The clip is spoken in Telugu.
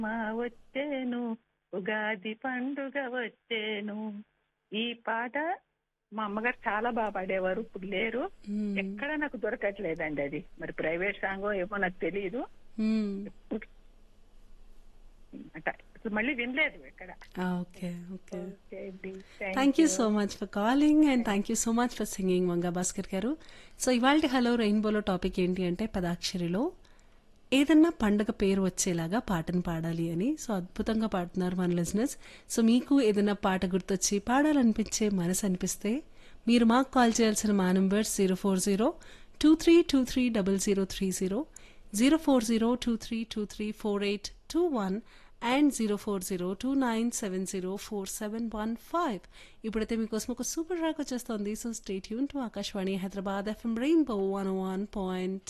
మా వచ్చేను ఉగాది పండుగ వచ్చేను ఈ పాట మా అమ్మగారు చాలా బాగా పాడేవారు ఇప్పుడు లేరు మ్మ్. ఎక్కడ నాకు దొరకట్లేదండి అది మరి ప్రైవేట్ సాంగ్ ఏమో నాకు తెలియదు మ్మ్. అట ఇప్పుడు మళ్ళీ వినలేదు ఎక్కడ ఆ, ఓకే ఓకే ఓకే అండి. Thank thank you so much for calling and thank you so much for singing Vanga Bhaskar garu so ఇవాళ హలో రెయిన్బోలో టాపిక్ ఏంటి అంటే పదాక్షరిలో ఏదన్నా పండగ పేరు వచ్చేలాగా పాటను పాడాలి అని సో అద్భుతంగా పాడుతున్నారు మన లిజినెస్ సో మీకు ఏదైనా పాట గుర్తొచ్చి పాడాలనిపించే మనసు అనిపిస్తే మీరు మాకు కాల్ చేయాల్సిన మా number zero four zero two three two three double zero three zero zero four zero two three two three four eight two one and zero four zero two nine seven zero four seven one five ఇప్పుడైతే మీకోసం ఒక సూపర్ ర్యాక్ వచ్చేస్తుంది సో స్టేట్ యూన్ to Akashvani Hyderabad FM rainbow one one point